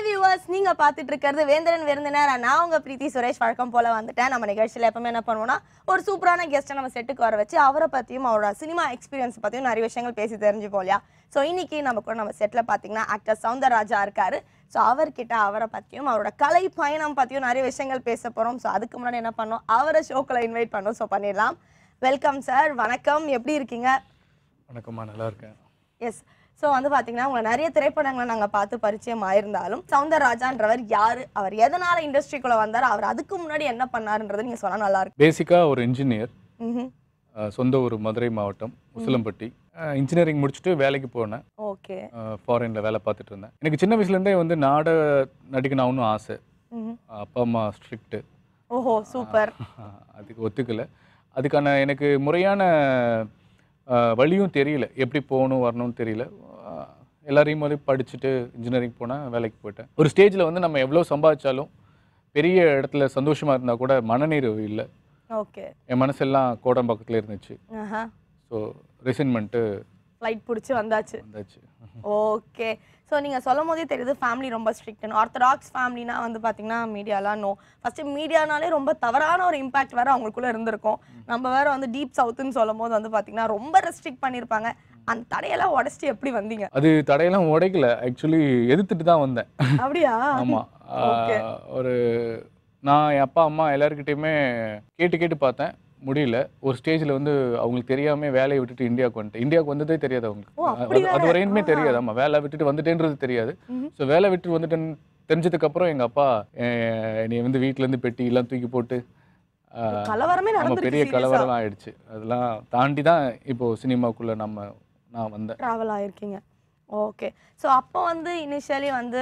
Hi viewers நீங்க பார்த்துட்டு இருக்கிறது வேந்திரன் விருந்தினர் நான் உங்க பிரீத்தி சுரேஷ் வழக்கம் போல வந்துட்டேன் நம்ம நிகழ்ச்சியில் எப்பவுமே என்ன பண்ணுவோம்னா ஒரு சூப்பரான கெஸ்ட்டை நம்ம செட்டுக்கு வர வச்சு அவரை பத்தியும் அவரோட சினிமா எக்ஸ்பீரியன்ஸ் பத்தியும் நிறைய விஷயங்கள் பேசி தெரிஞ்சுப்போம் இல்லையா ஸோ இன்னைக்கு நம்ம கூட நம்ம செட்டில் பார்த்தீங்கன்னா ஆக்டர் சவுந்தரராஜா இருக்காரு ஸோ அவர்கிட்ட அவரை பத்தியும் அவரோட கலை பயணம் பத்தியும் நிறைய விஷயங்கள் பேச போறோம் ஸோ அதுக்கு முன்னாடி என்ன பண்ணோம் அவரை ஷோக்களை இன்வைட் பண்ணோம் ஸோ பண்ணிடலாம் வெல்கம் சார் வணக்கம் எப்படி இருக்கீங்க வணக்கம்மா நல்லா இருக்கேன் எஸ் ஸோ வந்து பார்த்தீங்கன்னா உங்களை நிறைய திரைப்படங்களை நாங்கள் பார்த்து பரிச்சயம் ஆயிருந்தாலும் சவுந்தரராஜான்றவர் யாரு அவர் எதனால இண்டஸ்ட்ரிக்குள்ள வந்தார் அவர் அதுக்கு முன்னாடி என்ன பண்ணாருன்றது நீங்க சொன்னா நல்லா இருக்கும் பேசிக்காக ஒரு இன்ஜினியர் ம்ஹும். சொந்த ஊர் மதுரை மாவட்டம் உசிலம்பட்டி இன்ஜினியரிங் முடிச்சுட்டு வேலைக்கு போனேன் ஓகே ஃபாரினில் வேலை பார்த்துட்டு இருந்தேன் எனக்கு சின்ன வயசுலேருந்தே வந்து நாடக நடிக்கணும்னு ஆசை ம்ஹும். அப்பா அம்மா ஸ்ட்ரிக்ட்டு ஓஹோ சூப்பர் அதுக்கு ஒத்துக்கலை அதுக்கான எனக்கு முறையான அஹ், வழியும் தெரியல எப்படி போகணும் வரணும்னு தெரியல அஹ், எல்லாரையும் போது படிச்சுட்டு இன்ஜினியரிங் போனேன் வேலைக்கு போயிட்டேன் ஒரு ஸ்டேஜில் வந்து நம்ம எவ்வளோ சம்பாதிச்சாலும் பெரிய இடத்துல சந்தோஷமாக இருந்தால் கூட மனநிறைவு இல்லை ஓகே என் மனசெல்லாம் கோடம்பாக்கத்தில் இருந்துச்சு ஆஹா ஸோ ரிசைன்மெண்ட்டு ஃப்ளைட் பிடிச்சி வந்தாச்சு வந்தாச்சு ஓகே ஸோ நீங்கள் சொல்லும் போதே தெரியுது ஃபேமிலி ரொம்ப ஸ்ட்ரிக்ட்னு ஆர்த்தடாக்ஸ் ஃபேமிலினா வந்து பார்த்தீங்கன்னா மீடியாலாம் நோ ஃபஸ்ட்டு மீடியானாலே ரொம்ப தவறான ஒரு இம்பாக்ட் வேறு அவங்களுக்குள்ள இருந்திருக்கும் நம்ம வேற வந்து டீப் சவுத்துன்னு சொல்லும் போது வந்து பார்த்தீங்கன்னா ரொம்ப ரெஸ்ட்ரிக்ட் பண்ணியிருப்பாங்க அந்த தடையெல்லாம் உடச்சிட்டு எப்படி வந்தீங்க அது தடையெல்லாம் உடைக்கல ஆக்சுவலி எதிர்த்துட்டு தான் வந்தேன் அப்படியா ஆமாம் Okay. ஒரு நான் என் அப்பா அம்மா எல்லாருக்கிட்டையுமே கேட்டு கேட்டு பார்த்தேன் முடியல ஒரு ஸ்டேஜில் வந்து அவங்களுக்கு தெரியாம வேலையை விட்டுட்டு இந்தியாவுக்கு வந்துட்டேன் இந்தியாவுக்கு வந்ததே தெரியாது ஓ, அவங்களுக்கு அப்படி அது- அது வேற? வரையுமே ஆஹா. தெரியாது ஆமாம் வேலை விட்டுட்டு வந்துட்டேன்றது தெரியாது ம்ஹும். ஸோ வேலை விட்டு வந்துட்டேன்னு தெரிஞ்சதுக்கு அப்புறம் எங்கள் அப்பா அஹ், என்னைய வந்து வீட்டிலேருந்து பெட்டி எல்லாம் தூக்கி போட்டு அஹ், கலவரமே நம்ம நடந்துருக்கு பெரிய கலவரம் ஆயிடுச்சு அதெல்லாம் தாண்டி தான் இப்போ சினிமாக்குள்ளே நம்ம நான் வந்தேன் ட்ராவல் ஆயிருக்கீங்க ஓகே ஸோ அப்போ வந்து இனிஷியலி வந்து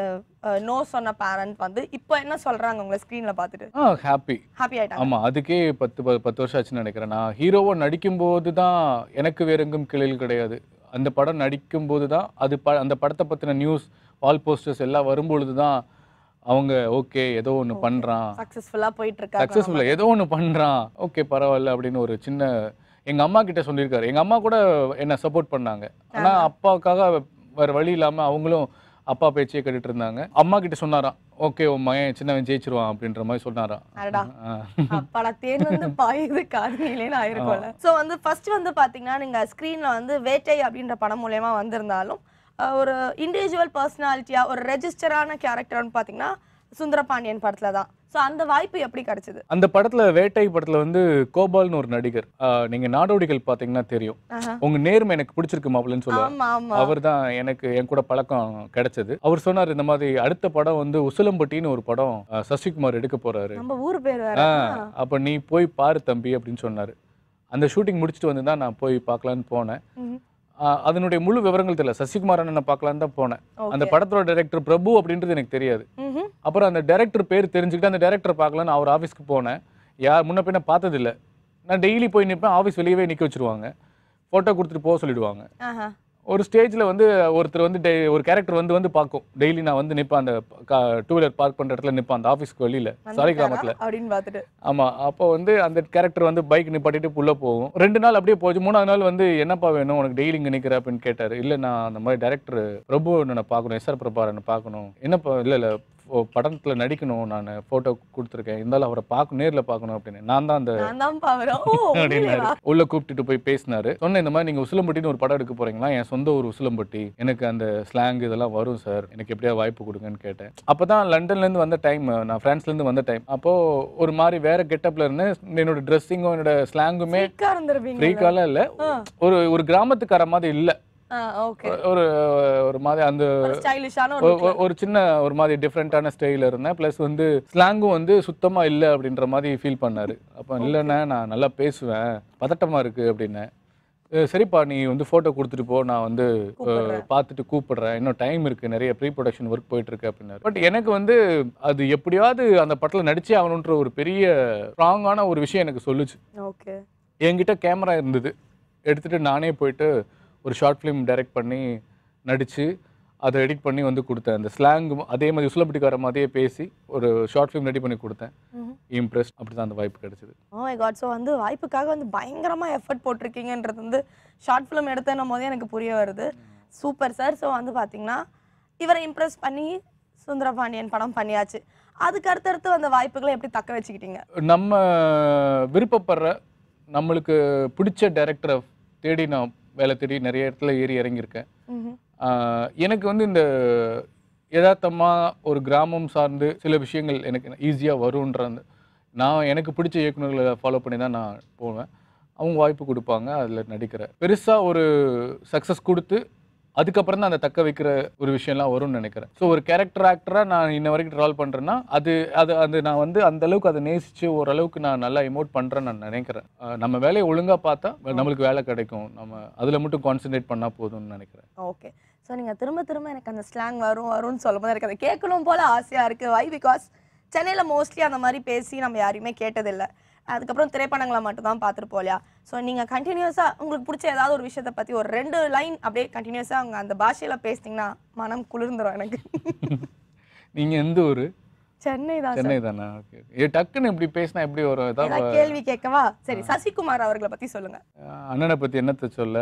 நோ சொன்ன பேரண்ட் வந்து இப்போ என்ன சொல்றாங்க உங்களை ஸ்க்ரீனில் பார்த்துட்டு ஆ ஹாப்பி ஹாப்பி ஆயிட்டாங்க ஆமாம் அதுக்கே பத்து ப- பத்து வருஷம் ஆச்சுன்னு நினைக்கிறேன் நான் ஹீரோவை நடிக்கும்போது தான் எனக்கு வேற எங்கும் கிளையில் கிடையாது அந்த படம் நடிக்கும்போது தான் அது ப அந்த படத்தை பற்றின நியூஸ் வால் போஸ்டர்ஸ் எல்லாம் வரும்பொழுது தான் அவங்க ஓகே ஏதோ ஒன்று பண்ணுறான் சக்ஸஸ்ஃபுல்லாக போயிட்டு இருக்காங்க சக்ஸஸ்ஃபுல்லாக ஏதோ ஒன்று பண்ணுறான் ஓகே பரவாயில்ல அப்படின்னு ஒரு சின்ன எங்கள் அம்மா கிட்ட சொல்லியிருக்காரு எங்கள் அம்மா கூட என்னை சப்போர்ட் பண்ணாங்க ஆனால் அப்பாவுக்காக வேறு வழி இல்லாமல் அவங்களும் அப்பா பேச்சே கேட்டுட்டு இருந்தாங்க அம்மா கிட்ட சொன்னாராம் ஓகே உன் மகன் சின்னவன் ஜெயிச்சிருவான் அப்படின்ற மாதிரி சொன்னாராம் அடடா ஆ. அப்பாடா தேன் வந்து பாயுது காதுனிலேன்னு ஆயிருக்கும்ல ஸோ வந்து ஃபர்ஸ்ட் வந்து பாத்தீங்கன்னா நீங்க ஸ்க்ரீன்ல வந்து வேட்டை அப்படின்ற படம் மூலயமா வந்திருந்தாலும் அஹ், ஒரு இண்டிவிஜுவல் பர்சனாலிட்டியா ஒரு ரெஜிஸ்டரான கேரக்டர்னு பாத்தீங்கன்னா சுந்தரபாண்டியன் படத்துல தான் ஸோ அந்த வாய்ப்பு எப்படி கிடைச்சது அந்த படத்துல வேட்டை படத்துல வந்து கோபால்னு ஒரு நடிகர் ஆஹ் நீங்க நாடோடிகள் பாத்தீங்கன்னா தெரியும் ஆஹா. உங்க நேர்மை எனக்கு பிடிச்சிருக்கு மாப்பிள்ளன்னு சொல்லுவார் ஆமா ஆமா அவர் தான் எனக்கு என் கூட பழக்கம் கிடைச்சது அவர் சொன்னார் இந்த மாதிரி அடுத்த படம் வந்து உசிலம்பட்டின்னு ஒரு படம் ஆஹ் சசிகுமார் எடுக்க போறாரு நம்ம ஊர் பேர் வேற ஆஹ் அப்ப நீ போய் பாரு தம்பி அப்படின்னு சொன்னாரு அந்த ஷூட்டிங் முடிச்சுட்டு வந்து தான் நான் போய் பார்க்கலான்னு போனேன் ம்ஹும். ஆஹ் அதனுடைய முழு விவரங்கள் தெரியல சசிகுமார் அண்ணனை பார்க்கலான்னு தான் போனேன் Okay. அந்த படத்தோட டைரக்டர் பிரபு அப்படின்றது எனக்கு தெரியாது ம்ஹும். அப்புறம் அந்த டைரக்டர் பேர் தெரிஞ்சுக்கிட்டு அந்த டைரக்டர் பார்க்கலான்னு அவர் ஆஃபீஸ்க்கு போனேன் யார் முன்ன பின்ன பார்த்ததில்ல நான் டெய்லி போய் நிற்பேன் ஆஃபீஸ் வெளியவே நிற்க வச்சிருவாங்க ஃபோட்டோ கொடுத்துட்டு போக சொல்லிடுவாங்க ஆஹா. ஒரு ஸ்டேஜில் வந்து ஒருத்தர் வந்து டெய்- ஒரு கேரக்டர் வந்து வந்து பார்க்கும் டெய்லி நான் வந்து நிற்பேன் அந்த டூ வீலர் பார்க் பண்ணுற இடத்துல நிற்பேன் அந்த ஆஃபீஸ்க்கு வெளியில் சாலை கிராமத்தில் அப்படின்னு பார்த்துட்டு ஆமாம் அப்போ வந்து அந்த கேரக்டர் வந்து பைக் நிப்பாட்டிட்டு உள்ள போகும் ரெண்டு நாள் அப்படியே போச்சு மூணாவது நாள் வந்து என்னப்பா வேணும் உனக்கு டெய்லி இங்கே நிற்கிற அப்படின்னு கேட்டார் இல்லை நான் அந்த மாதிரி டேரக்டர் பிரபு நான் பார்க்கணும் எஸ்ஆர் பிரபாரனை பார்க்கணும் என்னப்பா இல்லை இல்லை படத்தில் நடிக்கணும் நான் ஃபோட்டோ கொடுத்துருக்கேன் இருந்தாலும் அவரை பார்க்கணும் நேரில் பார்க்கணும் அப்படின்னு நான் தான் அந்த நான் தான் பாவரம் ஓ அப்படின்னாரு உண்மையிலேவா? உள்ள கூப்பிட்டுட்டு போய் பேசினாரு சொன்னேன் இந்த மாதிரி நீங்க உசிலம்பட்டின்னு ஒரு படம் எடுக்க போறீங்களா என் சொந்த ஊர் உசிலம்பட்டி எனக்கு அந்த ஸ்லாங் இதெல்லாம் வரும் சார் எனக்கு எப்படியா வாய்ப்பு கொடுங்கன்னு கேட்டேன் அப்பதான் லண்டன்ல இருந்து வந்த டைம் நான் பிரான்ஸ்ல இருந்து வந்த டைம் அப்போ ஒரு மாதிரி வேற கெட்டப்ல இருந்தேன் என்னோட ட்ரெஸ்ஸிங்கும் என்னோட ஸ்லாங்குமே ஃப்ரீக்கா இருந்திருப்பீங்க ஃப்ரீக்காலாம் இல்ல ஆ. ஒரு ஒரு கிராமத்துக்கார மாதிரி இல்ல ஓகே ஒரு ஒரு மாதிரி அந்த ஸ்டைலிஷான ஒரு ஒ- ஒ- ஒரு சின்ன ஒரு மாதிரி டிஃப்ரெண்ட்டான ஸ்டைலில் இருந்தேன் ப்ளஸ் வந்து ஸ்லாங்கும் வந்து சுத்தமாக இல்லை அப்படின்ற மாதிரி ஃபீல் பண்ணாரு அப்போ இல்லைண்ணே நான் நல்லா பேசுவேன் பதட்டமாக இருக்குது அப்படின்னேன் "அஹ் சரிப்பா நீ வந்து ஃபோட்டோ கொடுத்துட்டு போ நான் வந்து அஹ், கூப்பிடுறேன். பார்த்துட்டு கூப்பிடுறேன் இன்னும் டைம் இருக்குது நிறைய ப்ரீ ப்ரொடக்ஷன் ஒர்க் போயிட்டு இருக்கு அப்படின்னாரு பட் எனக்கு வந்து அது எப்படியாவது அந்த படத்தில் நடிச்சே ஆகணுன்ற ஒரு பெரிய ஸ்ட்ராங்கான ஒரு விஷயம் எனக்கு சொல்லுச்சு ஓகே என்கிட்ட கேமரா இருந்தது எடுத்துகிட்டு நானே போயிட்டு ஒரு ஷார்ட் ஃபிலிம் டைரக்ட் பண்ணி நடித்து அதை எடிட் பண்ணி வந்து கொடுத்தேன் அந்த ஸ்லாங் அதே மாதிரி உசுலப்பட்டிக்கார மாதிரியே பேசி ஒரு ஷார்ட் ஃபிலிம் ரெடி பண்ணி கொடுத்தேன் இம்ப்ரெஸ் அப்படி தான் அந்த வாய்ப்பு கிடைச்சது ஓ மை காட் ஸோ வந்து வாய்ப்புக்காக வந்து பயங்கரமாக எஃபர்ட் போட்டிருக்கீங்கன்றது வந்து ஷார்ட் ஃபிலிம் எடுத்தேன்னும் போதே எனக்கு புரிய வருது சூப்பர் சார் ஸோ வந்து பார்த்தீங்கன்னா இவரை இம்ப்ரெஸ் பண்ணி சுந்தரபாண்டியன் படம் பண்ணியாச்சு அதுக்கு அடுத்தடுத்து அந்த வாய்ப்புகளை எப்படி தக்க வச்சுக்கிட்டீங்க நம்ம விருப்பப்படுற நம்மளுக்கு பிடிச்ச டைரக்டரை தேடி நான் வேலை தேடி நிறைய இடத்துல ஏறி இறங்கியிருக்கேன் ம்ஹும். ஆஹ் எனக்கு வந்து இந்த யதார்த்தமாக ஒரு கிராமம் சார்ந்து சில விஷயங்கள் எனக்கு ஈஸியாக வரும்ன்ற அந்த நான் எனக்கு பிடிச்ச இயக்குனர்களை ஃபாலோ பண்ணி தான் நான் போவேன் அவங்க வாய்ப்பு கொடுப்பாங்க அதில் நடிக்கிறேன் பெருசாக ஒரு சக்ஸஸ் கொடுத்து அதுக்கப்புறம் தான் அந்த தக்க வைக்கிற ஒரு விஷயம்லாம் வரும்னு நினைக்கிறேன் ஸோ ஒரு கேரக்டர் ஆக்டராக நான் இன்ன வரைக்கும் ட்ராவல் பண்ணுறேன்னா அது அது அது நான் வந்து அந்த அளவுக்கு அதை நேசித்து ஓரளவுக்கு நான் நல்லா இமோட் பண்ணுறேன்னு நான் நினைக்கிறேன் ஆஹ் நம்ம வேலையை ஒழுங்காக பார்த்தா நம்மளுக்கு வேலை கிடைக்கும் நம்ம அதில் மட்டும் கான்சென்ட்ரேட் பண்ணால் போதும்னு நினைக்கிறேன் ஓகே ஸோ நீங்கள் திரும்ப திரும்ப எனக்கு அந்த ஸ்லாங் வரும் வரும்னு சொல்லும்போது எனக்கு அதை கேட்கணும் போல ஆசையாக இருக்குது வை பிகாஸ் சென்னையில் மோஸ்ட்லி அந்த மாதிரி பேசி நம்ம யாரையுமே கேட்டதில்லை அதுக்கப்புறம் திரைப்படங்களை மட்டும் தான் பார்த்துருப்போம் இல்லையா ஸோ நீங்கள் கண்டினியூஸாக உங்களுக்கு பிடிச்ச ஏதாவது ஒரு விஷயத்தை பற்றி ஒரு ரெண்டு லைன் அப்படியே கண்டினியூஸாக அவங்க அந்த பாஷையில் பேசினீங்கன்னா மனம் குளிர்ந்துரும் எனக்கு நீங்கள் எந்த ஊர் சென்னை தான் சென்னை தானே ஓகே ஏ டக்குன்னு இப்படி பேசினா எப்படி வரும் ஏதாவது ஏதாவது கேள்வி கேட்கவா சரி சசிகுமார் அவர்களை பற்றி சொல்லுங்க அஹ் அண்ணனை பற்றி என்னத்தை சொல்ல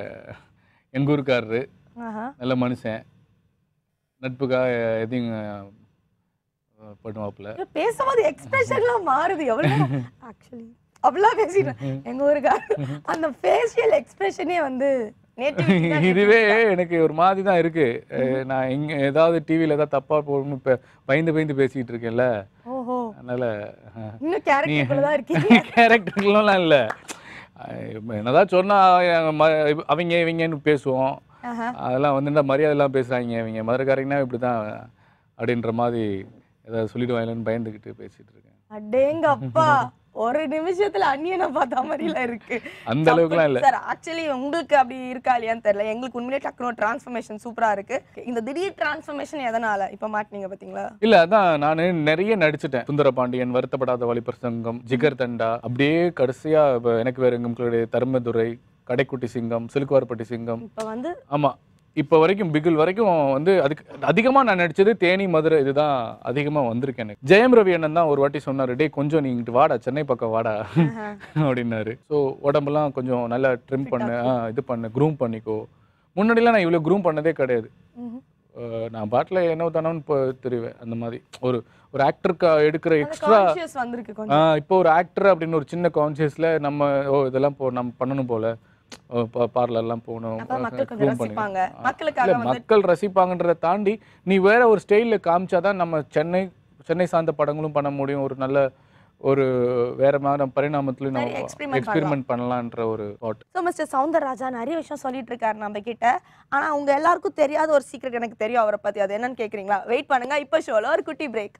எங்கள் ஊருக்காரரு ஆஹா நல்ல மனுஷன் நட்புக்காக எதையும் அஹ், பண்ணுவாப்புல ஐயோ, பேசும்போது எக்ஸ்பிரஷன்லாம் மாறுது எவ்வளோ ஆக்சுவலி அவ்வளோ பேசிட்டேன் எங்க ஊருக்கார அந்த ஃபேஷியல் எக்ஸ்பிரஷனே வந்து நேட்டிவ் இதுவே எனக்கு ஒரு மாதிரி தான் இருக்கு அஹ், நான் எங்க ஏதாவது டிவியில் ஏதாவது தப்பாக போகணும் இப்போ பயந்து பயந்து பேசிக்கிட்டு இருக்கேன்ல ஓஹோ அதனால அஹ், இன்னும் கேரக்டர் தான் இருக்கீங்க கேரக்டர்லாம் இல்லை என்னதான் சொன்னா அஹ், ம- அவங்க இவங்கன்னு பேசுவோம் ஆஹா. அதெல்லாம் வந்து இந்த மரியாதைலாம் பேசுகிறாங்க இவங்க மதுரைக்காரங்கன்னா இப்படி தான் அப்படின்ற மாதிரி ஏதாவது சொல்லிடுவாங்களேன்னு பயந்துக்கிட்டு பேசிட்டு இருக்கேன் அடேங்க அப்பா ஒரு நிமிஷத்துல அந்நியனை பார்த்த மாதிரில இருக்கு அந்த அளவுக்குலாம் இல்லை சார் ஆக்சுவலி உங்களுக்கு அப்படி இருக்கா இல்லையான்னு தெரியல எங்களுக்கு உண்மையிலே டக்குனு டிரான்ஸ்ஃபர்மேஷன் சூப்பரா இருக்கு இந்த திடீர் டிரான்ஸ்ஃபர்மேஷன் எதனால இப்ப மாட்டினீங்க பாத்தீங்களா இல்ல அதான் நான் நிறைய நடிச்சிட்டேன் சுந்தர பாண்டியன் வருத்தப்படாத வழிப்பர் சங்கம் ஜிகர் தண்டா அப்படியே கடைசியா இப்ப எனக்கு வேற எங்களுடைய தர்மதுரை கடைக்குட்டி சிங்கம் சிலுக்குவார்பட்டி சிங்கம் இப்ப வந்து ஆமா இப்போ வரைக்கும் பிகில் வரைக்கும் வந்து அதுக்கு அதிகமா நான் நடிச்சது தேனி மதுரை இதுதான் அதிகமா வந்திருக்கேன் எனக்கு ஜெயம் ரவி அண்ணன் தான் ஒரு வாட்டி சொன்னாரு டேய் கொஞ்சம் நீ இங்கிட்டு வாடா சென்னை பக்கம் வாடா ஆஹா. அப்படின்னாரு ஸோ உடம்பெல்லாம் கொஞ்சம் நல்லா ட்ரிம் பண்ணு ஆ, இது பண்ணு க்ரூம் பண்ணிக்கோ முன்னாடிலாம் நான் இவ்வளோ க்ரூம் பண்ணதே கிடையாது ம்ஹும். அஹ் நான் பாட்டில் என்ன தானோன்னு இப்போ தெரிவேன் அந்த மாதிரி ஒரு ஒரு ஆக்டருக்கு எடுக்கிற அந்த எக்ஸ்ட்ரா கான்ஷியஸ் வந்திருக்கு கொஞ்சம் இப்போ ஒரு ஆக்டர் அப்படின்னு ஒரு சின்ன கான்சியஸில் நம்ம ஓ இதெல்லாம் போ நம்ம பண்ணணும் போல பார்லர்லாம் போகணும் அப்ப மக்கள் கொஞ்சம் groom பண்ணிக்கணும். ரசிப்பாங்க ஆ. மக்களுக்காக இல்ல வந்து மக்கள் ரசிப்பாங்கன்றதை தாண்டி நீ வேற ஒரு ஸ்டைலில் காமிச்சாதான் நம்ம சென்னை சென்னை சார்ந்த படங்களும் பண்ண முடியும் ஒரு நல்ல ஒரு வேற மாதிரி பரிணாமத்துலையும் நிறைய நம்ம experiment எக்ஸ்பெரிமெண்ட் பண்ணலான்ற ஒரு தாட் ஸோ மிஸ்டர் சவுந்தரராஜா நிறைய விஷயம் சொல்லிட்டு இருக்காரு நம்ம கிட்ட ஆனா உங்க எல்லாருக்கும் தெரியாத ஒரு சீக்ரெட் எனக்கு தெரியும் அவரை பத்தி அது என்னன்னு கேக்குறீங்களா வெயிட் பண்ணுங்க இப்போ ஷோல ஒரு குட்டி break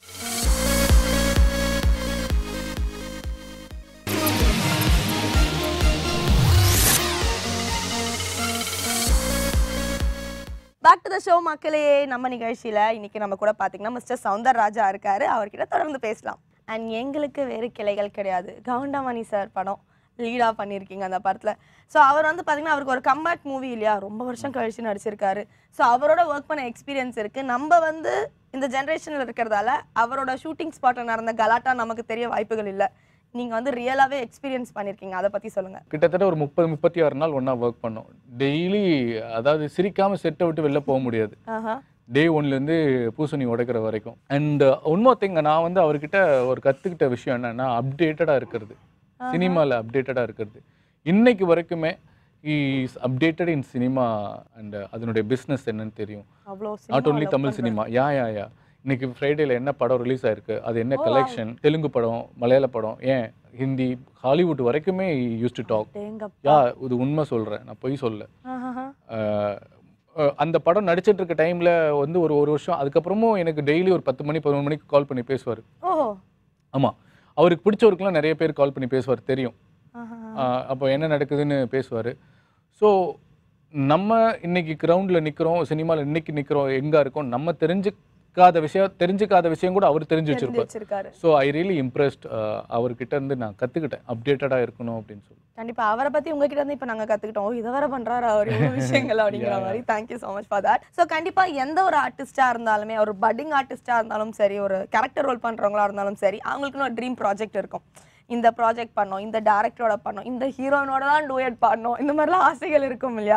back to the show மக்களே நம்ம நிகழ்ச்சியில இன்னைக்கு நம்ம கூட பாத்தீங்கன்னா மிஸ்டர் சவுந்தரராஜா இருக்காரு அவர்கிட்ட தொடர்ந்து பேசலாம் அண்ட் எங்களுக்கு வேறு கிளைகள் கிடையாது கவுண்டமணி சார் படம் லீடாக பண்ணியிருக்கீங்க அந்த படத்தில் ஸோ அவர் வந்து பார்த்தீங்கன்னா அவருக்கு ஒரு கம்பேக் மூவி இல்லையா ரொம்ப வருஷம் கழிச்சு நடிச்சிருக்காரு ஸோ அவரோட ஒர்க் பண்ண எக்ஸ்பீரியன்ஸ் இருக்குது நம்ம வந்து இந்த ஜென்ரேஷனில் இருக்கிறதால அவரோட ஷூட்டிங் ஸ்பாட்டில் நடந்த கலாட்டா நமக்கு தெரிய வாய்ப்புகள் இல்லை நீங்கள் வந்து ரியலாகவே எக்ஸ்பீரியன்ஸ் பண்ணியிருக்கீங்க அதை பற்றி சொல்லுங்கள் கிட்டத்தட்ட ஒரு முப்பது முப்பத்தி ஆறு நாள் ஒன்றா ஒர்க் பண்ணோம் டெய்லி அதாவது சிரிக்காம செட்டை விட்டு வெளில போக முடியாது ஆஹா டே ஒன்லேருந்து பூசணி உடைக்கிற வரைக்கும் அண்ட் உண்மை திங்க நான் வந்து அவர்கிட்ட ஒரு கற்றுக்கிட்ட விஷயம் என்னன்னா அப்டேட்டடாக இருக்கிறது சினிமாவில் அப்டேட்டடாக இருக்கிறது இன்னைக்கு வரைக்குமே is updated in cinema and அதனுடைய பிஸ்னஸ் என்னன்னு தெரியும் அவ்வளோ not only Tamil cinema yeah yeah yeah இன்னைக்கு ஃப்ரைடேல என்ன படம் ரிலீஸ் ஆயிருக்கு அது என்ன கலெக்ஷன் தெலுங்கு படம் மலையாள படம் ஏன் ஹிந்தி ஹாலிவுட் வரைக்குமே யூஸ் டு டாக் தேங்கப்பா யா இது உண்மை சொல்கிறேன் நான் பொய் சொல்ல ஆஹா அஹ் அஹ் அந்த படம் நடிச்சிட்டு இருக்க டைமில் வந்து ஒரு ஒரு வருஷம் அதுக்கப்புறமும் எனக்கு டெய்லி ஒரு பத்து மணி பதினொன்று மணிக்கு கால் பண்ணி பேசுவார் ஓஹோ ஆமாம் அவருக்கு பிடிச்சவருக்குலாம் நிறைய பேர் கால் பண்ணி பேசுவார் தெரியும் ஆஹா அஹ் அப்போ என்ன நடக்குதுன்னு பேசுவார் ஸோ நம்ம இன்னைக்கு கிரவுண்டில் நிற்கிறோம் சினிமாவில் இன்னைக்கு நிற்கிறோம் எங்கே இருக்கோம் நம்ம தெரிஞ்சுக்காத விஷயம் தெரிஞ்சுக்காத விஷயம் கூட அவர் தெரிஞ்சு தெரிஞ்சு வச்சிருப்பார் வச்சிருக்காரு ஸோ ஐ ரியலி இம்ப்ரெஸ்ட் அவர்கிட்ட இருந்து நான் கற்றுக்கிட்டேன் அப்டேட்டடாக இருக்கணும் அப்படின்னு சொல்லி கண்டிப்பா அவரை பத்தி உங்ககிட்ட இருந்து இப்ப நாங்க கத்துக்கிட்டோம் ஓ, இதை வேற பண்றாரு அவர் இவ்வளவு விஷயங்கள் அப்படிங்கிற மாதிரி thank you so much for that so கண்டிப்பா எந்த ஒரு ஆர்டிஸ்டா இருந்தாலுமே ஒரு பட்டிங் ஆர்டிஸ்டா இருந்தாலும் சரி ஒரு கேரக்டர் ரோல் பண்றவங்களா இருந்தாலும் சரி அவங்களுக்குன்னு ஒரு ட்ரீம் ப்ராஜெக்ட் இருக்கும் இந்த ப்ராஜெக்ட் பண்ணோம் இந்த டேரக்டரோட பண்ணோம் இந்த ஹீரோயினோட தான் டூயட் பாடணும் இந்த மாதிரிலாம் ஆசைகள் இருக்கும் இல்லையா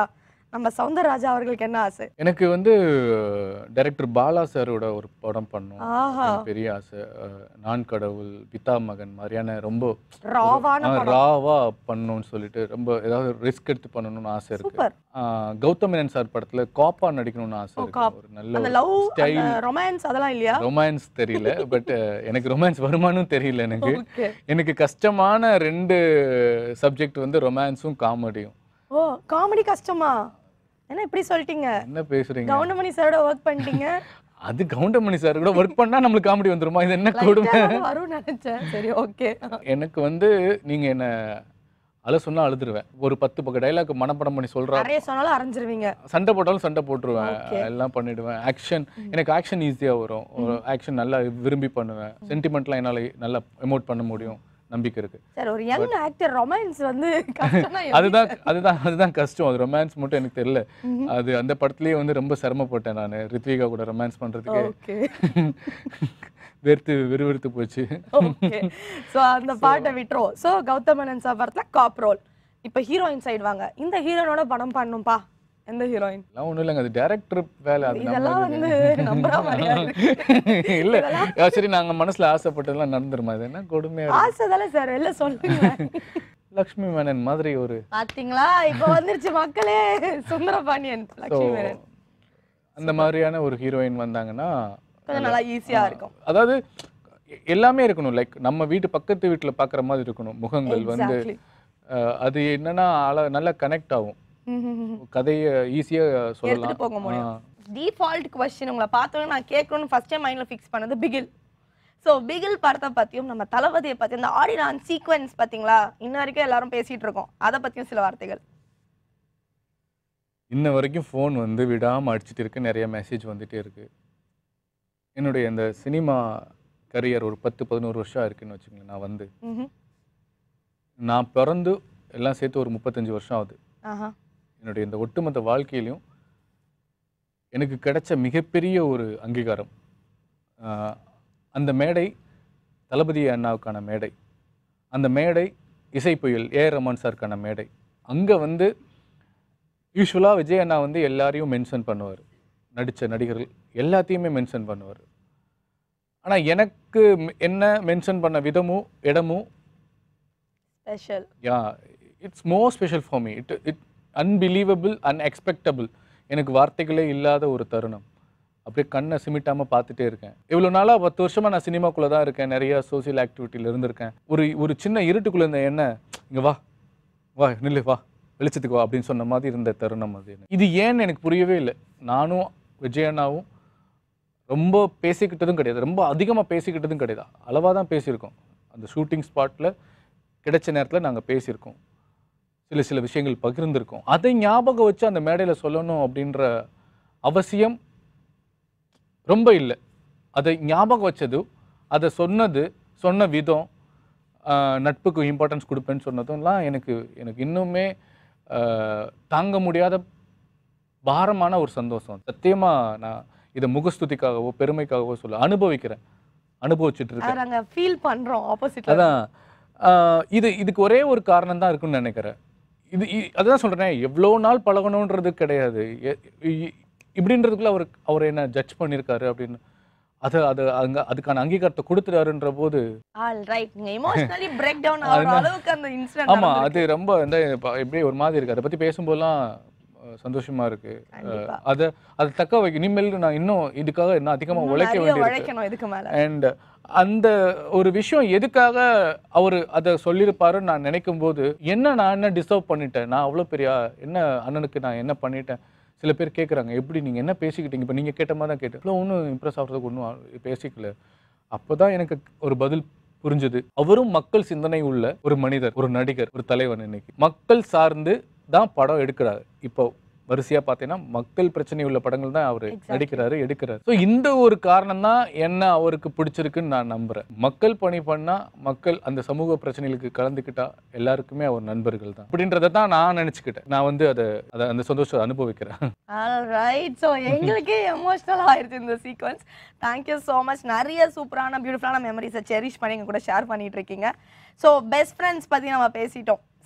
நம்ம சௌந்தரராஜா அவர்களுக்கு என்ன ஆசை எனக்கு வந்து டைரக்டர் பாலா சாரோட ஒரு படம் பண்ணணும் ஆஹா எனக்கு பெரிய ஆசை அஹ், நான் கடவுள் பிதா மகன் மாதிரியான ரொம்ப ராவான ஆ, படம் ராவா பண்ணணும்னு சொல்லிட்டு ரொம்ப ஏதாவது ரிஸ்க் எடுத்து பண்ணணும்னு ஆசை இருக்கு சூப்பர் ஆ, கௌதம் மேனன் சார் படத்துல காப்பா நடிக்கணும்னு ஆசை ஓ, இருக்கு காப். ஒரு நல்ல அந்த ஒரு லவ் ஸ்டைல் அந்த ரொமான்ஸ் அதெல்லாம் இல்லையா ரொமான்ஸ் தெரியல பட் எனக்கு ரொமான்ஸ் வருமானும் தெரியல எனக்கு ஓகே எனக்கு கஷ்டமான ரெண்டு சப்ஜெக்ட் வந்து ரொமான்ஸும் காமெடியும் ஓ காமெடி கஷ்டமா என்ன இப்படி சொல்லிட்டீங்க என்ன பேசுறீங்க கவுண்டமணி சாரோட ஒர்க் பண்ணிட்டீங்க அது கவுண்டமணி சார் கூட ஒர்க் பண்ணா நம்மளுக்கு காமெடி வந்துருமா இது என்ன கொடுமை Light ஆ வரும்னு நினைச்சேன் சரி ஓகே எனக்கு வந்து நீங்க என்ன அழ சொன்னா அழுதுருவேன் ஒரு பத்து பக்கம் டைலாக் மனப்படம் பண்ணி சொல்றா நிறைய சொன்னாலும் அரைஞ்சிருவீங்க சண்டை போட்டாலும் சண்டை போட்டுருவேன் Okay. எல்லாம் பண்ணிடுவேன் ஆக்ஷன் எனக்கு ஆக்ஷன் ஈஸியா வரும் ஒரு ஆக்ஷன் நல்லா விரும்பி பண்ணுவேன் சென்டிமெண்ட்லாம் என்னால நல்லா எமோட் பண்ண முடியும் நம்பிக்கை இருக்கு சரி ஒரு யங் ஆக்டர் ரொமான்ஸ் வந்து கஷ்டம்னா எப்படி? அதுதான் அதுதான் அதுதான் கஷ்டம் அது ரொமான்ஸ் மட்டும் எனக்கு தெரியல அது அந்த படத்துலயே வந்து ரொம்ப சிரமப்பட்டேன் நான் ரித்விகா கூட ரொமான்ஸ் பண்றதுக்கு ஓகே வெறுத்து விறுவிறுத்து போச்சு ஓகே சோ அந்த பாட்டை விட்டுரும் சோ கௌதமனன் சார் படத்துல காப் ரோல் இப்போ ஹீரோயின் சைடு வாங்க இந்த ஹீரோனோட படம் பண்ணும்பா எந்த ஹீரோயின் எல்லாம் ஒண்ணும் இல்லைங்க அது டேரக்டர் வேலை அது இதெல்லாம் நம்ம வந்து நம்புற மாதிரியா இருக்கு இல்ல ஆ, சரி நாங்க மனசுல ஆசைப்பட்டதெல்லாம் நடந்துருமா இது என்ன கொடுமையா இருக்கு. ஆசை தானே சார் வெளில சொல்லுங்க லக்ஷ்மி மேனன் மாதிரி ஒரு பாத்தீங்களா இப்போ வந்துருச்சு மக்களே சுந்தரபாண்டியன் so, லட்சுமி மேனன் அந்த மாதிரியான ஒரு ஹீரோயின் வந்தாங்கன்னா கொஞ்சம் நல்லா ஈஸியா இருக்கும் அதாவது எ- எல்லாமே இருக்கணும் லைக் நம்ம வீட்டு பக்கத்து வீட்டுல பாக்குற மாதிரி இருக்கணும் முகங்கள் வந்து எக்ஸாக்ட்லி அஹ், அது என்னன்னா அழ நல்லா கனெக்ட் ஆகும் கதையை ஈஸியா சொல்லலாம் எடுத்துட்டு போக முடியும் ஆ. டிஃபால்ட் கொஸ்டின் உங்களை பார்த்தோன்னே நான் கேட்கணும்னு ஃபர்ஸ்ட் டைம் மைண்ட்ல ஃபிக்ஸ் பண்ணது பிகில் ஸோ பிகில் படத்தை பத்தியும் நம்ம தளபதியை பத்தி இந்த ஆடினான் சீக்வன்ஸ் பாத்தீங்களா இன்ன வரைக்கும் எல்லாரும் பேசிட்டு இருக்கோம் அதை பத்தியும் சில வார்த்தைகள் இன்ன வரைக்கும் ஃபோன் வந்து விடாம அடிச்சிட்டு இருக்கு நிறைய மெசேஜ் வந்துட்டே இருக்கு என்னுடைய இந்த சினிமா கரியர் ஒரு பத்து பதினோரு வருஷம் இருக்குன்னு வச்சுக்கோங்களேன் நான் வந்து ம்ஹும். நான் பிறந்து எல்லாம் சேர்த்து ஒரு முப்பத்தஞ்சு வருஷம் ஆகுது ஆஹா என்னுடைய இந்த ஒட்டுமொத்த வாழ்க்கையிலையும் எனக்கு கிடைச்ச மிகப்பெரிய ஒரு அங்கீகாரம் ஆஹ் அந்த மேடை தளபதி அண்ணாவுக்கான மேடை அந்த மேடை இசை புயல் ஏ ஆர் ரஹ்மான் சாருக்கான மேடை அங்கே வந்து யூஸ்வலாக விஜய் அண்ணா வந்து எல்லாரையும் மென்ஷன் பண்ணுவார் நடித்த நடிகர்கள் எல்லாத்தையுமே மென்ஷன் பண்ணுவார் ஆனால் எனக்கு மெ- என்ன மென்ஷன் பண்ண விதமும் இடமும் special yeah it's more special for me it it unbelievable unexpectable எனக்கு வார்த்தைகளே இல்லாத ஒரு தருணம் அப்படியே கண்ணை சிமிட்டாம பார்த்துட்டே இருக்கேன் இவ்வளோ நாளாக பத்து வருஷமா நான் சினிமாக்குள்ளே தான் இருக்கேன் நிறைய சோசியல் ஆக்டிவிட்டியில் இருந்திருக்கேன் ஒரு ஒரு சின்ன இருட்டுக்குள்ளே இருந்த என்ன இங்கே வா வா நில்லு வா வெளிச்சத்துக்கு வா அப்படின்னு சொன்ன மாதிரி இருந்த தருணம் அது எனக்கு. இது ஏன்னு எனக்கு புரியவே இல்லை நானும் விஜயண்ணாவும் ரொம்ப பேசிக்கிட்டதும் கிடையாது ரொம்ப அதிகமாக பேசிக்கிட்டதும் கிடையாது அளவாக தான் பேசியிருக்கோம் அந்த ஷூட்டிங் ஸ்பாட்டில் கிடைச்ச நேரத்தில் நாங்கள் பேசியிருக்கோம் சில சில விஷயங்கள் பகிர்ந்திருக்கோம் அதை ஞாபகம் வச்சு அந்த மேடையில் சொல்லணும் அப்படின்ற அவசியம் ரொம்ப இல்லை அதை ஞாபகம் வச்சது அதை சொன்னது சொன்ன விதம் ஆஹ், நட்புக்கு இம்பார்ட்டன்ஸ் கொடுப்பேன்னு சொன்னதும்லாம் எனக்கு எனக்கு இன்னுமே ஆஹ், தாங்க முடியாத பாரமான ஒரு சந்தோஷம் சத்தியமா நான் இதை முகஸ்துதிக்காகவோ பெருமைக்காகவோ சொல்ல அனுபவிக்கிறேன் அனுபவிச்சுட்டு இருக்கேன் அதை நாங்க ஃபீல் பண்றோம் ஆப்போசிட்ல அதான் ஆஹ் இது இதுக்கு ஒரே ஒரு காரணம் தான் இருக்குன்னு நினைக்கிறேன் இது இ- அதுதான் சொல்றேனே எவ்வளோ நாள் பழகணுன்றது கிடையாது எ- இ- இப்படின்றதுக்குள்ள அவர் அவர் என்ன ஜட்ஜ் பண்ணியிருக்காரு அப்படின்னு அது அது அங்க அதுக்கான அங்கீகாரத்தை கொடுத்துட்டாருன்ற போது ஆல் ரைட் நீங்க எமோஷனலி பிரேக் டவுன் ஆகிற அதுதான். அளவுக்கு அந்த இன்சிடென்ட் ஆமா அது ரொம்ப இந்த இப்ப எப்படியே ஒரு மாதிரி இருக்கு அதை பத்தி பேசும்போதெல்லாம் அஹ், சந்தோஷமா இருக்கு கண்டிப்பா அதை அதை தக்க வைக்க இனிமேல் நான் இன்னும் இதுக்காக இன்னும் அதிகமா உழைக்க நிறைய வேண்டியிருக்கு உழைக்கணும் இதுக்கு மேல அண்ட் அந்த ஒரு விஷயம் எதுக்காக அவர் அதை சொல்லியிருப்பாருன்னு நான் நினைக்கும் போது என்ன நான் என்ன டிசர்வ் பண்ணிட்டேன் நான் அவ்வளோ பெரிய ஆ- என்ன அண்ணனுக்கு நான் என்ன பண்ணிட்டேன் சில பேர் கேட்குறாங்க எப்படி நீங்கள் என்ன பேசிக்கிட்டீங்க இப்போ நீங்கள் கேட்ட மாதிரி தான் கேட்டேன் இவ்வளோ ஒன்றும் இம்ப்ரெஸ் ஆகிறதுக்கு ஒன்றும் பேசிக்கல அப்போ தான் எனக்கு ஒரு பதில் புரிஞ்சுது அவரும் மக்கள் சிந்தனை உள்ள ஒரு மனிதர் ஒரு நடிகர் ஒரு தலைவன் இன்னைக்கு மக்கள் சார்ந்து தான் படம் எடுக்கிறாரு இப்போ வரிசையா பார்த்தீங்கன்னா மக்கள் பிரச்சனை உள்ள படங்கள் தான் அவர் Exactly. நடிக்கிறாரு எடுக்கிறாரு ஸோ இந்த ஒரு காரணம் தான் என்ன அவருக்கு பிடிச்சிருக்குன்னு நான் நம்புறேன் மக்கள் பணி பண்ணா மக்கள் அந்த சமூக பிரச்சனைகளுக்கு கலந்துக்கிட்டா எல்லாருக்குமே அவர் நண்பர்கள் தான் அப்படின்றத தான் நான் நினச்சிக்கிட்டேன் நான் வந்து அதை அதை அந்த சந்தோஷத்தை அனுபவிக்கிறேன் ஆல் ரைட் ஸோ எங்களுக்கே எமோஷனல் ஆயிருச்சு இந்த சீக்வன்ஸ் தேங்க்யூ ஸோ மச் நிறைய சூப்பரான பியூட்டிஃபுல்லான மெமரிஸை செரிஷ் பண்ணி எங்க கூட ஷேர் பண்ணிட்டு இருக்கீங்க ஸோ பெஸ்ட் ஃப்ரெண்ட்ஸ் பற்றி நம்ம பேசிட்டோம்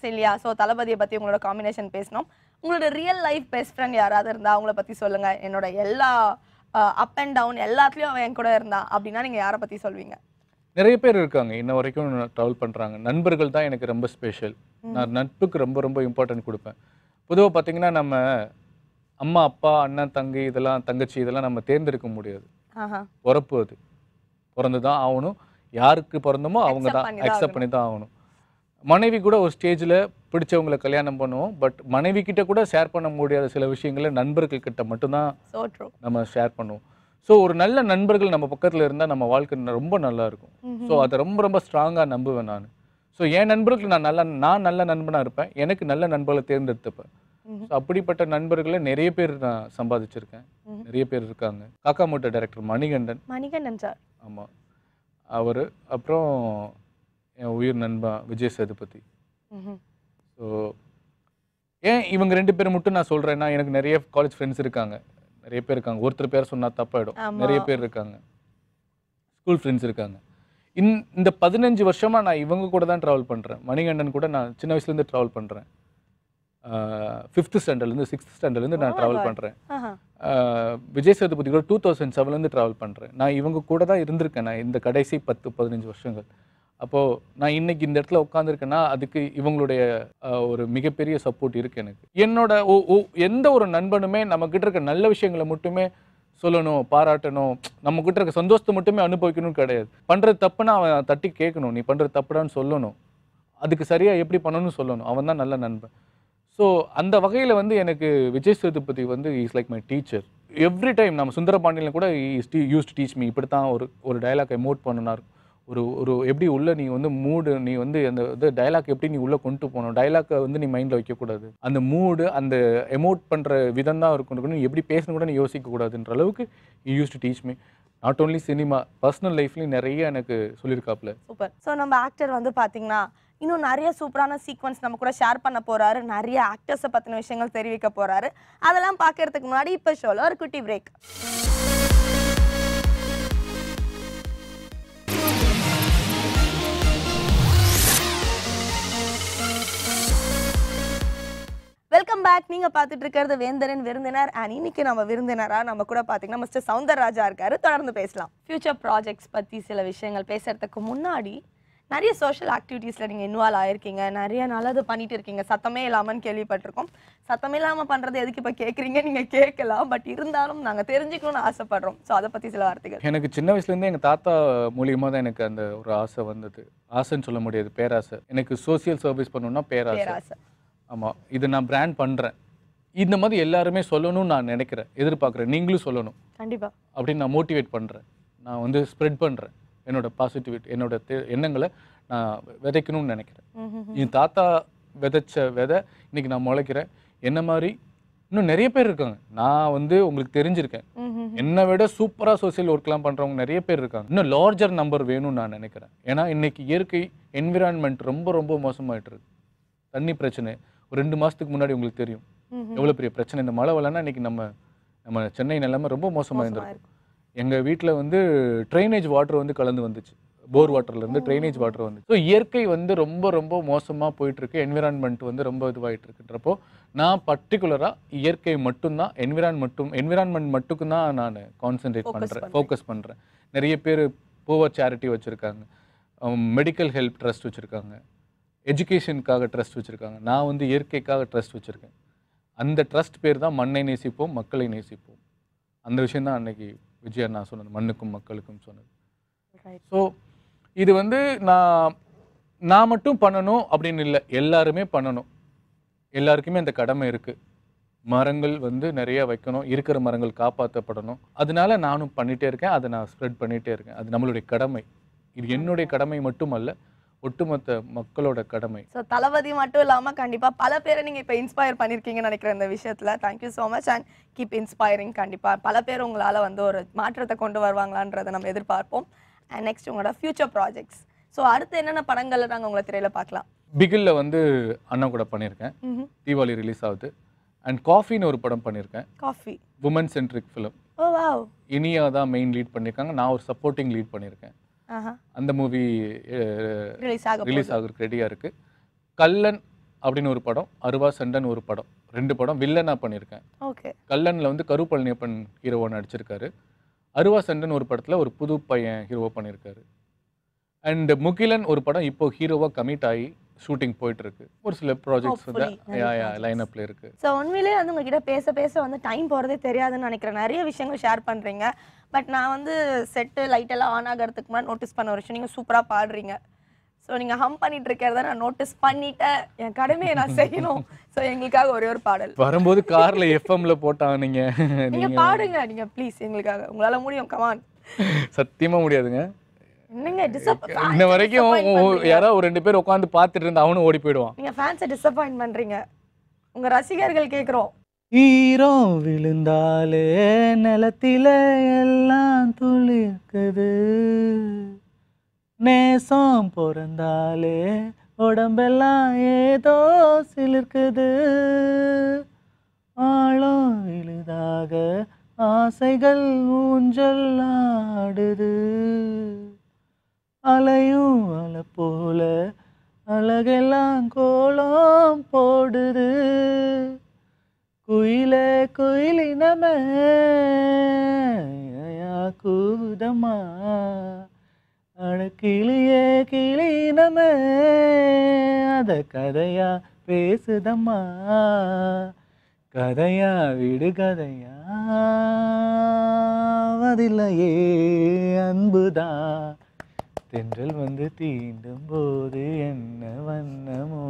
சரி இல்லையா ஸோ தளபதியை பத்தி உங்களோட காம்பினேஷன் பேசினோம் உங்களோட ரியல் லைஃப் பெஸ்ட் ஃப்ரெண்ட் யாராவது இருந்தா அவங்கள பத்தி சொல்லுங்க என்னோட எல்லா அப் அண்ட் டவுன் எல்லாத்துலயும் அவன் என் கூட இருந்தான் அப்படின்னா நீங்க யாரை பத்தி சொல்வீங்க நிறைய பேர் இருக்காங்க இன்ன வரைக்கும் ட்ராவல் பண்ணுறாங்க நண்பர்கள் தான் எனக்கு ரொம்ப ஸ்பெஷல் நான் நட்புக்கு ரொம்ப ரொம்ப இம்பார்ட்டன்ட் கொடுப்பேன் பொதுவாக பார்த்தீங்கன்னா நம்ம அம்மா அப்பா அண்ணன் தங்கை இதெல்லாம் தங்கச்சி இதெல்லாம் நம்ம தேர்ந்தெடுக்க முடியாது ஆஹா பிறப்பு அது பிறந்து தான் ஆகணும் யாருக்கு பிறந்தோமோ அவங்க Accept தான் பண்ணி தான் அக்செப்ட் பண்ணி தான் ஆகணும் மனைவி கூட ஒரு ஸ்டேஜில் பிடிச்சவங்களை கல்யாணம் பண்ணுவோம் பட் மனைவி கிட்ட கூட ஷேர் பண்ண முடியாத சில விஷயங்களை நண்பர்கள் கிட்ட மட்டும்தான் சோ ட்ரூ நம்ம ஷேர் பண்ணுவோம் ஸோ ஒரு நல்ல நண்பர்கள் நம்ம பக்கத்தில் இருந்தால் நம்ம வாழ்க்கை ந- ரொம்ப நல்லா இருக்கும் ஸோ அதை ரொம்ப ரொம்ப ஸ்ட்ராங்காக நம்புவேன் நான் ஸோ என் நண்பர்களுக்கு நான் நல்ல நான் நல்ல நண்பனாக இருப்பேன் எனக்கு நல்ல நண்பர்களை தேர்ந்தெடுத்துப்பேன் ஸோ அப்படிப்பட்ட நண்பர்களை நிறைய பேர் நான் சம்பாதிச்சிருக்கேன் ம்ஹும். நிறைய பேர் இருக்காங்க காக்கா மூட்டை டைரக்டர் மணிகண்டன் மணிகண்டன் சார் ஆமாம் அவர் அப்புறம் என் உயிர் நண்பன் விஜய் சேதுபதி ஸோ ஏன் இவங்க ரெண்டு பேர் மட்டும் நான் சொல்கிறேன்னா எனக்கு நிறைய காலேஜ் ஃப்ரெண்ட்ஸ் இருக்காங்க நிறைய பேர் இருக்காங்க ஒருத்தர் பேர் சொன்னால் தப்பாயிடும் ஆமா. நிறைய பேர் இருக்காங்க ஸ்கூல் ஃப்ரெண்ட்ஸ் இருக்காங்க இந் இந்த பதினஞ்சு வருஷமா நான் இவங்க கூட தான் ட்ராவல் பண்ணுறேன் மணிகண்டன் கூட நான் சின்ன வயசுலேருந்து ட்ராவல் பண்ணுறேன் ஃபிஃப்த் ஸ்டாண்டர்ட்லேருந்து சிக்ஸ்த் ஸ்டாண்டர்ட்லேருந்து நான் Oh my ட்ராவல் God. பண்ணுறேன் ஆஹா விஜய் சேதுபதி கூட டூ தௌசண்ட் செவன்லேருந்து ட்ராவல் பண்ணுறேன் நான் இவங்க கூட தான் இருந்திருக்கேன் நான் இந்த கடைசி பத்து பதினஞ்சு வருஷங்கள் அப்போது நான் இன்னைக்கு இந்த இடத்துல உட்காந்துருக்கேன்னா அதுக்கு இவங்களுடைய ஆஹ், ஒரு மிகப்பெரிய சப்போர்ட் இருக்குது எனக்கு என்னோட ஒ- ஒ- எந்த ஒரு நண்பனுமே நம்மக்கிட்ட இருக்க நல்ல விஷயங்களை மட்டுமே சொல்லணும் பாராட்டணும் நம்ம கிட்ட இருக்க சந்தோஷத்தை மட்டுமே அனுபவிக்கணும்னு கிடையாது பண்ணுறது தப்புன்னா அவன் தட்டி கேட்கணும் நீ பண்ணுறது தப்புடான்னு சொல்லணும் அதுக்கு சரியாக எப்படி பண்ணணும்னு சொல்லணும் அவன் தான் நல்ல நண்பன் ஸோ அந்த வகையில் வந்து எனக்கு விஜய் சேதுபதி வந்து is like my teacher every time நம்ம சுந்தரபாண்டியில் கூட யூஸ் டீச் மீ இப்படி தான் ஒரு ஒரு டயலாக் எமோட் பண்ணனார் ஒரு ஒரு எப்படி உள்ள நீ வந்து மூடு நீ வந்து அந்த இது டயலாக் எப்படி நீ உள்ள கொண்டு போகணும் டயலாக்கை வந்து நீ மைண்டில் வைக்கக்கூடாது அந்த மூடு அந்த எமோட் பண்ணுற விதம் தான் இருக்கும் நீ எப்படி பேசணும் கூட நீ யோசிக்கக்கூடாதுன்ற அளவுக்கு used to teach me not only cinema personal லைஃப்லையும் நிறைய எனக்கு சொல்லியிருக்காப்புல சூப்பர் ஸோ நம்ம ஆக்டர் வந்து பாத்தீங்கன்னா இன்னும் நிறைய சூப்பரான சீக்வன்ஸ் நம்ம கூட ஷேர் பண்ண போறாரு நிறைய ஆக்டர்ஸை பத்தின விஷயங்கள் தெரிவிக்க போறாரு அதெல்லாம் பார்க்கறதுக்கு முன்னாடி இப்போ ஷோல ஒரு குட்டி பிரேக் வெல்கம் பேக் நீங்க பார்த்துட்டு இருக்கிறது வேந்தரின் விருந்தினர் அண்ட் இன்னைக்கு நம்ம விருந்தினரா நம்ம கூட பாத்தீங்கன்னா மிஸ்டர் சவுந்தரராஜா இருக்காரு தொடர்ந்து பேசலாம் ஃபியூச்சர் ப்ராஜெக்ட்ஸ் பத்தி சில விஷயங்கள் பேசுறதுக்கு முன்னாடி நிறைய சோஷியல் ஆக்டிவிட்டீஸ்ல நீங்க இன்வால்வ் ஆயிருக்கீங்க நிறைய நல்லது பண்ணிட்டு இருக்கீங்க சத்தமே இல்லாமன்னு கேள்விப்பட்டிருக்கோம் சத்தமே இல்லாம பண்றது எதுக்கு இப்ப கேக்குறீங்க நீங்க கேட்கலாம் பட் இருந்தாலும் நாங்க தெரிஞ்சுக்கணும்னு ஆசைப்படுறோம் ஸோ அதை பத்தி சில வார்த்தைகள் எனக்கு சின்ன வயசுலேருந்தே எங்கள் தாத்தா மூலியமாக தான் எனக்கு அந்த ஒரு ஆசை வந்தது ஆசைன்னு சொல்ல முடியாது பேராசை எனக்கு சோஷியல் சர்வீஸ் பண்ணணும்னா பேராசை பேராசை ஆமாம் இதை நான் பிராண்ட் பண்ணுறேன் இந்த மாதிரி எல்லாருமே சொல்லணும்னு நான் நினைக்கிறேன் எதிர்பார்க்குறேன் நீங்களும் சொல்லணும் கண்டிப்பா அப்படின்னு நான் மோட்டிவேட் பண்ணுறேன் நான் வந்து ஸ்ப்ரெட் பண்ணுறேன் என்னோட பாசிட்டிவிட்டி என்னோட தே- எண்ணங்களை நான் விதைக்கணும்னு நினைக்கிறேன் ம்ஹும். என் தாத்தா விதைச்ச விதை இன்னைக்கு நான் முளைக்கிறேன் என்ன மாதிரி இன்னும் நிறைய பேர் இருக்காங்க நான் வந்து உங்களுக்கு தெரிஞ்சிருக்கேன் ம்ஹும். என்னை விட சூப்பராக சோஷியல் ஒர்க்லாம் பண்ணுறவங்க நிறைய பேர் இருக்காங்க இன்னும் லார்ஜர் நம்பர் வேணும்னு நான் நினைக்கிறேன் ஏன்னா இன்னைக்கு இயற்கை என்விரான்மெண்ட் ரொம்ப ரொம்ப மோசமாயிட்டு இருக்கு தண்ணி பிரச்சனை ஒரு ரெண்டு மாதத்துக்கு முன்னாடி உங்களுக்கு தெரியும் ம்ஹும். எவ்வளோ பெரிய பிரச்சனை இந்த மழை வரலன்னா இன்னைக்கு நம்ம நம்ம சென்னை நிலைமை ரொம்ப மோசமாக மோசமா இருந்திருக்கும் இருக்கு. எங்கள் வீட்டில் வந்து ட்ரைனேஜ் வாட்டர் வந்து கலந்து வந்துச்சு போர் வாட்டர்லேருந்து ட்ரைனேஜ் வாட்டர் வந்து ஸோ இயற்கை வந்து ரொம்ப ரொம்ப மோசமாக போயிட்டுருக்கு என்விரான்மெண்ட் வந்து ரொம்ப இதுவாகிட்டு இருக்குன்றப்போ நான் பர்டிகுலராக இயற்கை மட்டும்தான் என்விரான் மட்டும் என்விரான்மெண்ட் மட்டுக்கும் தான் நான் கான்சென்ட்ரேட் Focus பண்ணுறேன் பண்றீங்க. ஃபோக்கஸ் பண்ணுறேன் நிறைய பேர் பூவர் சேரிட்டி வச்சுருக்காங்க மெடிக்கல் ஹெல்ப் ட்ரஸ்ட் வச்சுருக்காங்க எஜுகேஷனுக்காக ட்ரஸ்ட் வச்சுருக்காங்க நான் வந்து இயற்கைக்காக ட்ரஸ்ட் வச்சுருக்கேன் அந்த ட்ரஸ்ட் பேர் தான் மண்ணை நேசிப்போம் மக்களை நேசிப்போம் அந்த விஷயம் தான் அன்னைக்கு விஜயா நான் சொன்னது மண்ணுக்கும் மக்களுக்கும் சொன்னது Right. ஸோ இது வந்து நான் நான் மட்டும் பண்ணணும் அப்படின்னு இல்லை எல்லாருமே பண்ணணும் எல்லாருக்குமே அந்த கடமை இருக்குது மரங்கள் வந்து நிறைய வைக்கணும் இருக்கிற மரங்கள் காப்பாற்றப்படணும் அதனால நானும் பண்ணிகிட்டே இருக்கேன் அதை நான் ஸ்ப்ரெட் பண்ணிகிட்டே இருக்கேன் அது நம்மளுடைய கடமை இது என்னுடைய கடமை மட்டுமல்ல ஒட்டுமொத்த மக்களோட கடமை ஸோ தளபதி மட்டும் இல்லாம கண்டிப்பா பல பேரை நீங்க இப்ப இன்ஸ்பயர் பண்ணிருக்கீங்கன்னு நினைக்கிறேன் இந்த விஷயத்துல thank you so much and keep inspiring கண்டிப்பா பல பேர் உங்களால வந்து ஒரு மாற்றத்தை கொண்டு வருவாங்களான்றதை நம்ம எதிர்பார்ப்போம் அண்ட் நெக்ஸ்ட் உங்களோட ஃபியூச்சர் ப்ராஜெக்ட்ஸ் ஸோ அடுத்து என்னென்ன படங்கள்ல நாங்க உங்களை திரையில பார்க்கலாம் பிகில்ல வந்து அண்ணா கூட பண்ணியிருக்கேன் தீபாவளி ரிலீஸ் ஆகுது அண்ட் காஃபின்னு ஒரு படம் பண்ணியிருக்கேன் coffee women centric film oh wow Iniya தான் மெயின் லீட் பண்ணியிருக்காங்க நான் ஒரு சப்போர்ட்டிங் லீட் பண்ணியிருக்கேன் ஆஹா அந்த மூவி ரிலீஸ் ஆக ரிலீஸ் ஆகுறதுக்கு ரெடியாக இருக்குது கல்லன் அப்படின்னு ஒரு படம் அருவா சண்டன் ஒரு படம் ரெண்டு படம் வில்லனா பண்ணியிருக்கேன் ஓகே கல்லனில் வந்து கரு பழனியப்பன் ஹீரோவா நடிச்சிருக்காரு அருவா சண்டன் ஒரு படத்தில் ஒரு புது பையன் ஹீரோவா பண்ணியிருக்காரு அண்ட் முகிலன் ஒரு படம் இப்போ ஹீரோவா கமிட் ஆகி ஷூட்டிங் போயிட்டு இருக்கு ஒரு சில ப்ராஜெக்ட்ஸ் வந்து Hopefully, நிறைய projects. லைன் அப்ல இருக்கு ஸோ உண்மையிலேயே வந்து உங்ககிட்ட பேச பேச வந்து டைம் போகிறதே தெரியாதுன்னு நினைக்கிறேன் நிறைய விஷயங்கள் ஷேர் பண்ணுறீங்க பட் நான் வந்து செட்டு லைட்டெல்லாம் ஆன் ஆகிறதுக்கு முன்னாடி நோட்டீஸ் பண்ண ஒரு விஷயம் நீங்கள் சூப்பராக பாடுறீங்க ஸோ நீங்கள் ஹம் பண்ணிட்டு இருக்கிறத நான் நோட்டீஸ் பண்ணிட்டேன் என் கடமையை நான் செய்யணும் ஸோ எங்களுக்காக ஒரே ஒரு பாடல் வரும்போது கார்ல எஃப்எம்ல போட்டாங்க நீங்க நீங்க நீங்க பாடுங்க நீங்க ப்ளீஸ் எங்களுக்காக உங்களால முடியும் கமான் சத்தியமா முடியாதுங்க என்னங்க டிசப் இன்ன வரைக்கும் யாராவது ஒரு ரெண்டு பேர் உட்காந்து பார்த்துட்டு இருந்தா அவனும் ஓடி போயிடுவான் நீங்க ஃபேன்ஸை டிசப்பாயிண்ட் பண்றீங்க உங்க ரசிகர்கள் கேக்குறோம் ஈரம் விழுந்தாலே நிலத்தில எல்லாம் துளிர்க்குது நேசம் பிறந்தாலே உடம்பெல்லாம் ஏதோ சிலிர்க்குது ஆழம் விழுதாக ஆசைகள் ஊஞ்சல் ஆடுது அலையும் அலை போல அழகெல்லாம் கோலம் போடுது குயிலே குயிலினமே ஐயா கூதம்மா அட கிளியே கிளினமே அத கதையா பேசுதம்மா கதையா விடு கதையா அதில்லையே அன்புதான் தென்றல் வந்து தீண்டும் போது என்ன வண்ணமோ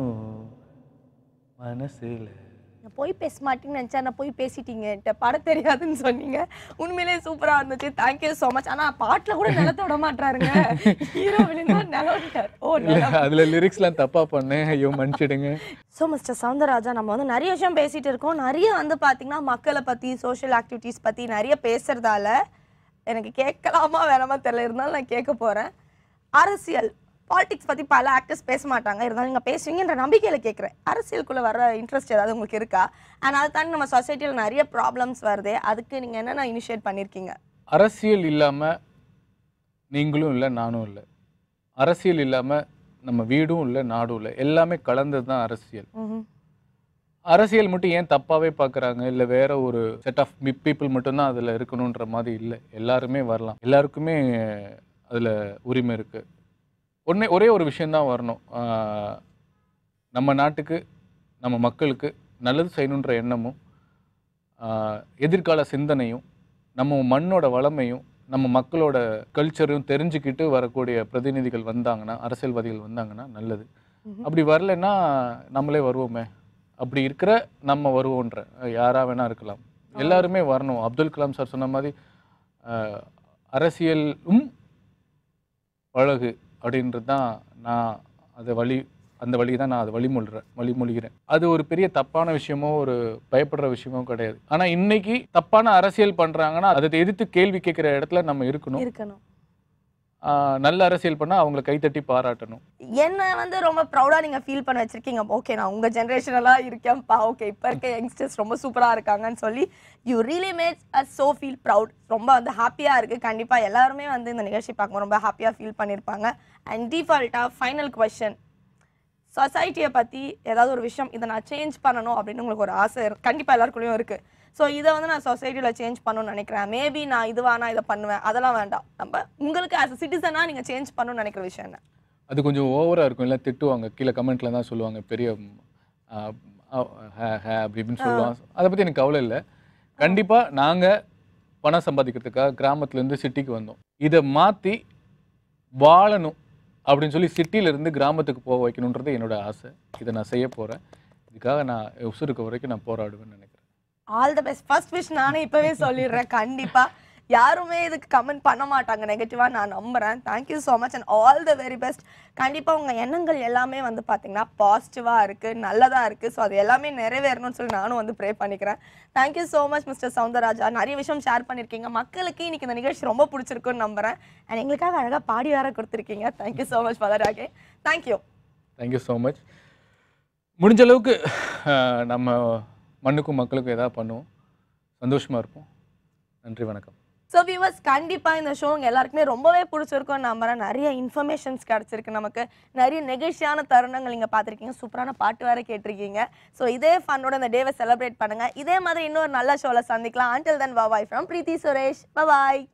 மனசுல நான் போய் பேச மாட்டேன்னு நினைச்சா நான் போய் பேசிட்டீங்க என்கிட்ட பாட தெரியாதுன்னு சொன்னீங்க உண்மையிலேயே சூப்பரா இருந்துச்சு தேங்க்யூ ஸோ மச் ஆனா பாட்டுல கூட நிலத்த விட மாட்டாருங்க ஹீரோ விழுந்தா நிலவிட்டார் ஓ இல்ல, அதுல லிரிக்ஸ்லாம் தப்பா பண்ணேன் ஐயோ மன்னிச்சிடுங்க ஸோ மிஸ்டர் சவுந்தரராஜா நம்ம வந்து நிறைய விஷயம் பேசிட்டு இருக்கோம் நிறைய வந்து பார்த்தீங்கன்னா மக்களை பற்றி சோஷியல் ஆக்டிவிட்டீஸ் பற்றி நிறைய பேசுறதால எனக்கு கேட்கலாமா வேணாமா தெரியல இருந்தாலும் நான் கேட்க போகிறேன் அரசியல் பாலிடிக்ஸ் பற்றி பல ஆக்டர்ஸ் பேச மாட்டாங்க இருந்தாலும் நீங்கள் பேசுவீங்கன்ற நம்பிக்கையில் கேட்குறேன் அரசியலுக்குள்ளே வர இன்ட்ரெஸ்ட் ஏதாவது உங்களுக்கு இருக்கா அண்ட் அதை தாண்டி நம்ம சொசைட்டியில் நிறைய ப்ராப்ளம்ஸ் வருது அதுக்கு நீங்கள் என்னென்ன இனிஷியேட் பண்ணியிருக்கீங்க அரசியல் இல்லாம நீங்களும் இல்லை நானும் இல்லை அரசியல் இல்லாம நம்ம வீடும் இல்லை நாடும் இல்லை எல்லாமே கலந்தது தான் அரசியல் அரசியல் மட்டும் ஏன் தப்பாவே பார்க்குறாங்க இல்லை வேற ஒரு செட் ஆஃப் பீப்புள் மட்டும்தான் அதில் இருக்கணுன்ற மாதிரி இல்லை எல்லாருமே வரலாம் எல்லாருக்குமே அதில் உரிமை இருக்கு ஒன்றே ஒரே ஒரு விஷயந்தான் வரணும் ஆஹ் நம்ம நாட்டுக்கு நம்ம மக்களுக்கு நல்லது செய்யணுன்ற எண்ணமும் ஆஹ் எதிர்கால சிந்தனையும் நம்ம மண்ணோட வளமையும் நம்ம மக்களோட கல்ச்சரையும் தெரிஞ்சுக்கிட்டு வரக்கூடிய பிரதிநிதிகள் வந்தாங்கன்னா அரசியல்வாதிகள் வந்தாங்கன்னா நல்லது அப்படி வரலைன்னா நம்மளே வருவோமே அப்படி இருக்கிற நம்ம வருவோன்ற யாரா வேணா இருக்கலாம் எல்லாருமே வரணும் அப்துல் கலாம் சார் சொன்ன மாதிரி ஆஹ், அரசியலும் பழகு அப்படின்றது தான் நான் அதை வழி அந்த வழி தான் நான் அதை வழிமொழிகிறேன் வழிமொழிகிறேன் அது ஒரு பெரிய தப்பான விஷயமோ ஒரு பயப்படுற விஷயமோ கிடையாது ஆனால் இன்னைக்கு தப்பான அரசியல் பண்ணுறாங்கன்னா அதை எதிர்த்து கேள்வி கேட்குற இடத்துல நம்ம இருக்கணும் இருக்கணும் ஆஹ், நல்ல அரசியல் பண்ணால் அவங்கள கைத்தட்டி பாராட்டணும் என்ன வந்து ரொம்ப ப்ரௌடா நீங்க ஃபீல் பண்ண வச்சிருக்கீங்க ஓகே நான் உங்க ஜென்ரேஷன் எல்லாம் இருக்கேன்ப்பா ஓகே இப்போ இருக்க யங்ஸ்டர்ஸ் ரொம்ப சூப்பரா இருக்காங்கன்னு சொல்லி you really made us so feel proud ரொம்ப வந்து ஹாப்பியா இருக்கு கண்டிப்பா எல்லாருமே வந்து இந்த நிகழ்ச்சி பார்க்கும்போது ரொம்ப ஹாப்பியா ஃபீல் பண்ணியிருப்பாங்க அண்ட் டிஃபால்ட்டா ஃபைனல் கொஷன் சொசைட்டியை பற்றி ஏதாவது ஒரு விஷயம் இதை நான் சேஞ்ச் பண்ணணும் அப்படின்னு உங்களுக்கு ஒரு ஆசை இருக்கு கண்டிப்பாக எல்லாருக்குள்ளேயும் இருக்குது ஸோ இதை வந்து நான் சொசைட்டியில் சேஞ்ச் பண்ணணும்னு நினைக்கிறேன் மேபி நான் இதுவா நான் இதை பண்ணுவேன் அதெல்லாம் வேண்டாம் நம்ம உங்களுக்கு ஆஸ் அ சிட்டிசனாக நீங்கள் சேஞ்ச் பண்ணணும்னு நினைக்கிற விஷயம் என்ன அது கொஞ்சம் ஓவராக இருக்கும் இல்லை திட்டுவாங்க கீழே கமெண்ட்ல தான் சொல்லுவாங்க பெரிய ம், ஆ, ஆ, ஹே, ஹே அப்படி இப்படின்னு சொல்லுவாங்க அதை பற்றி எனக்கு கவலை இல்லை கண்டிப்பாக நாங்கள் பணம் சம்பாதிக்கிறதுக்காக கிராமத்துலேருந்து சிட்டிக்கு வந்தோம் இதை மாற்றி வாழணும் அப்படின்னு சொல்லி சிட்டியிலேருந்து கிராமத்துக்கு போக வைக்கணுன்றது என்னோட ஆசை இதை நான் செய்ய போகிறேன் இதுக்காக நான் உசுருக்கு வரைக்கும் நான் போராடுவேன்னு நினைக்கிறேன் all the best first wish நானே இப்போவே சொல்லிடுறேன் கண்டிப்பாக யாருமே இதுக்கு கமெண்ட் பண்ண மாட்டாங்க நெகட்டிவாக நான் நம்புகிறேன் thank you so much and all the very best கண்டிப்பாக உங்கள் எண்ணங்கள் எல்லாமே வந்து பார்த்தீங்கன்னா பாசிட்டிவாக இருக்குது நல்லதாக இருக்குது ஸோ அது எல்லாமே நிறைவேறணும்னு சொல்லி நானும் வந்து ப்ரே பண்ணிக்கிறேன் thank you so much mister Soundararaja நிறைய விஷயம் ஷேர் பண்ணியிருக்கீங்க மக்களுக்கு இன்னைக்கு இந்த நிகழ்ச்சி ரொம்ப பிடிச்சிருக்குன்னு நம்புகிறேன் அண்ட் எங்களுக்காக அழகாக பாடி வேற கொடுத்துருக்கீங்க thank you so much father okay thank you thank you so much முடிஞ்ச அளவுக்கு ஆஹ், நம்ம மண்ணுக்கும் மக்களுக்கும் எதாவது பண்ணுவோம் சந்தோஷமாக இருப்போம் நன்றி வணக்கம் ஸோ வியூவர்ஸ் கண்டிப்பாக இந்த ஷோ உங்க எல்லாருக்குமே ரொம்பவே பிடிச்சிருக்கும் நம்புறேன் நிறைய இன்ஃபர்மேஷன்ஸ் கிடச்சிருக்கு நமக்கு நிறைய நெகிழ்ச்சியான தருணங்கள் நீங்கள் பார்த்துருக்கீங்க சூப்பரான பாட்டு வேற கேட்டிருக்கீங்க ஸோ இதே ஃபன்னோட இந்த டேவை செலிப்ரேட் பண்ணுங்க இதே மாதிரி இன்னொரு நல்ல ஷோவில் சந்திக்கலாம் until then bye bye from Preethi Suresh bye